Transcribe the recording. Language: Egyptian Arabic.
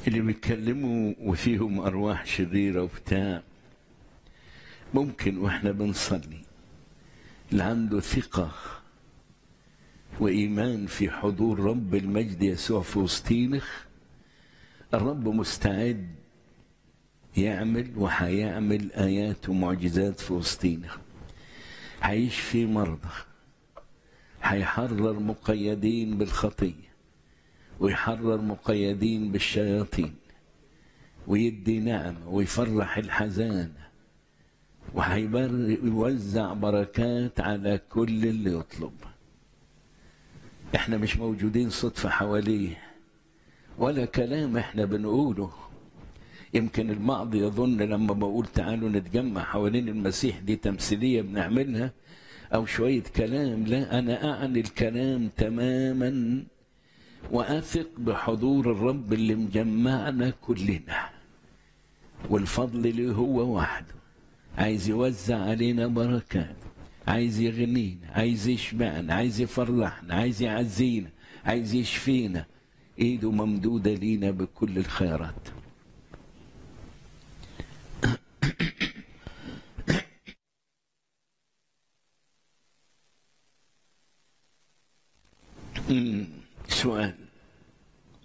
اللي بيتكلموا وفيهم أرواح شريرة وبتاع ممكن وإحنا بنصلي اللي عنده ثقة وإيمان في حضور رب المجد يسوع في وسطينه الرب مستعد يعمل وهيعمل آيات ومعجزات في وسطينا هيشفي مرضى هيحرر مقيدين بالخطية ويحرر مقيدين بالشياطين ويدي نعمة ويفرح الحزان وهيوزع بركات على كل اللي يطلب احنا مش موجودين صدفة حواليه ولا كلام احنا بنقوله يمكن البعض يظن لما بقول تعالوا نتجمع حوالين المسيح دي تمثيلية بنعملها أو شوية كلام لا أنا أعني الكلام تماما وأثق بحضور الرب اللي مجمعنا كلنا والفضل له هو وحده عايز يوزع علينا بركات عايز يغنينا عايز يشبعنا عايز يفرحنا عايز يعزينا عايز يشفينا ايده ممدودة لينا بكل الخيرات سؤال